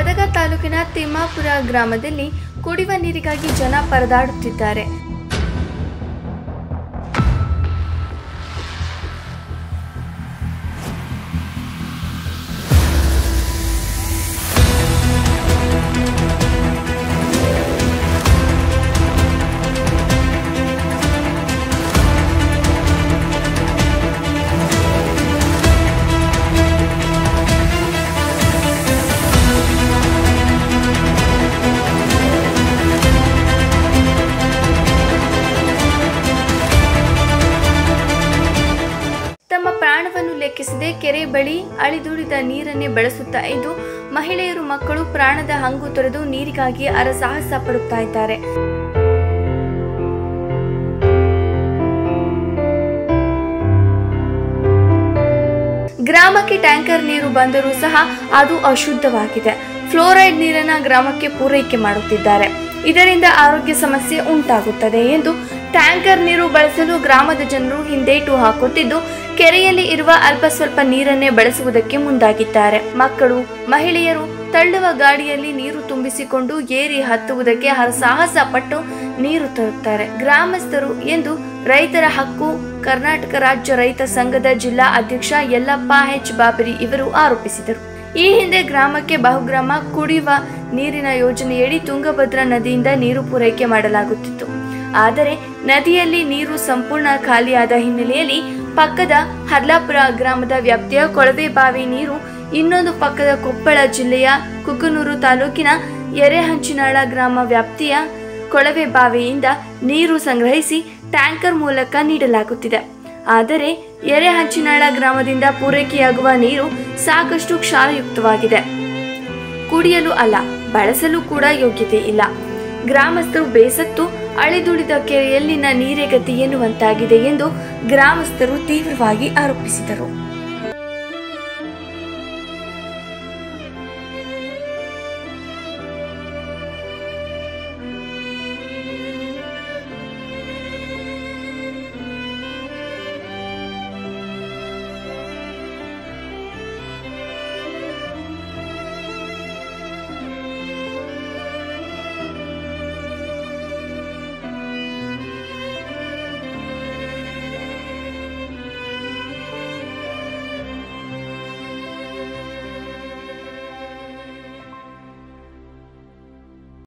ಗದಗ ತಾಲೂಕಿನ ತಿಮ್ಮಾಪುರ ಗ್ರಾಮದಲ್ಲಿ ಕುಡಿಯುವ ನೀರಿಗಾಗಿ ಜನ ಪರದಾಡುತ್ತಿದ್ದಾರೆ ತಮ್ಮ ಪ್ರಾಣವನ್ನು ಲೆಕ್ಕಿಸದೆ ಕೆರೆ ಬಳಿ ಅಳಿದುಳಿದ ನೀರನ್ನೇ ಬಳಸುತ್ತಾ ಇದ್ದು ಮಹಿಳೆಯರು ಮಕ್ಕಳು ಪ್ರಾಣದ ಹಂಗು ತೊರೆದು ನೀರಿಗಾಗಿ ಅರಸಾಹಸ ಪಡುತ್ತಾ ಇದ್ದಾರೆ ಗ್ರಾಮಕ್ಕೆ ಟ್ಯಾಂಕರ್ ನೀರು ಬಂದರೂ ಸಹ ಅದು ಅಶುದ್ಧವಾಗಿದೆ ಫ್ಲೋರೈಡ್ ನೀರನ್ನ ಗ್ರಾಮಕ್ಕೆ ಪೂರೈಕೆ ಮಾಡುತ್ತಿದ್ದಾರೆ ಇದರಿಂದ ಆರೋಗ್ಯ ಸಮಸ್ಯೆ ಉಂಟಾಗುತ್ತದೆ ಎಂದು ಟ್ಯಾಂಕರ್ ನೀರು ಬಳಸಲು ಗ್ರಾಮದ ಜನರು ಹಿಂದೇಟು ಹಾಕುತ್ತಿದ್ದು ಕೆರೆಯಲ್ಲಿ ಇರುವ ಅಲ್ಪ ಸ್ವಲ್ಪ ನೀರನ್ನೇ ಬಳಸುವುದಕ್ಕೆ ಮುಂದಾಗಿದ್ದಾರೆ ಮಕ್ಕಳು ಮಹಿಳೆಯರು ತಳ್ಳುವ ಗಾಡಿಯಲ್ಲಿ ನೀರು ತುಂಬಿಸಿಕೊಂಡು ಏರಿ ಹತ್ತುವುದಕ್ಕೆ ಹರಸಾಹಸ ಪಟ್ಟು ನೀರು ತರುತ್ತಾರೆ ಗ್ರಾಮಸ್ಥರು ಎಂದು ರೈತರ ಹಕ್ಕು ಕರ್ನಾಟಕ ರಾಜ್ಯ ರೈತ ಸಂಘದ ಜಿಲ್ಲಾ ಅಧ್ಯಕ್ಷ ಯಲ್ಲಪ್ಪ ಎಚ್ ಬಾಬರಿ ಇವರು ಆರೋಪಿಸಿದರು ಈ ಹಿಂದೆ ಗ್ರಾಮಕ್ಕೆ ಬಹುಗ್ರಾಮ ಕುಡಿಯುವ ನೀರಿನ ಯೋಜನೆಯಡಿ ತುಂಗಭದ್ರಾ ನದಿಯಿಂದ ನೀರು ಪೂರೈಕೆ ಮಾಡಲಾಗುತ್ತಿತ್ತು ಆದರೆ ನದಿಯಲ್ಲಿ ನೀರು ಸಂಪೂರ್ಣ ಖಾಲಿಯಾದ ಹಿನ್ನೆಲೆಯಲ್ಲಿ ಪಕ್ಕದ ಹರ್ಲಾಪುರ ಗ್ರಾಮದ ವ್ಯಾಪ್ತಿಯ ಕೊಳವೆ ಬಾವಿ ನೀರು ಇನ್ನೊಂದು ಪಕ್ಕದ ಕೊಪ್ಪಳ ಜಿಲ್ಲೆಯ ಕುಕನೂರು ತಾಲೂಕಿನ ಎರೆಹಂಚಿನಾಳ ಗ್ರಾಮ ವ್ಯಾಪ್ತಿಯ ಕೊಳವೆ ಬಾವಿಯಿಂದ ನೀರು ಸಂಗ್ರಹಿಸಿ ಟ್ಯಾಂಕರ್ ಮೂಲಕ ನೀಡಲಾಗುತ್ತಿದೆ ಆದರೆ ಎರೆಹಂಚಿನಾಳ ಗ್ರಾಮದಿಂದ ಪೂರೈಕೆಯಾಗುವ ನೀರು ಸಾಕಷ್ಟು ಕ್ಷಾರಯುಕ್ತವಾಗಿದೆ ಕುಡಿಯಲು ಅಲ್ಲ ಬಳಸಲು ಕೂಡ ಯೋಗ್ಯತೆ ಇಲ್ಲ ಗ್ರಾಮಸ್ಥರು ಬೇಸತ್ತು ಅಳಿದುಳಿದ ಕೆರೆಯಲ್ಲಿನ ನೀರೇ ಗತಿ ಎನ್ನುವಂತಾಗಿದೆ ಎಂದು ಗ್ರಾಮಸ್ಥರು ತೀವ್ರವಾಗಿ ಆರೋಪಿಸಿದರು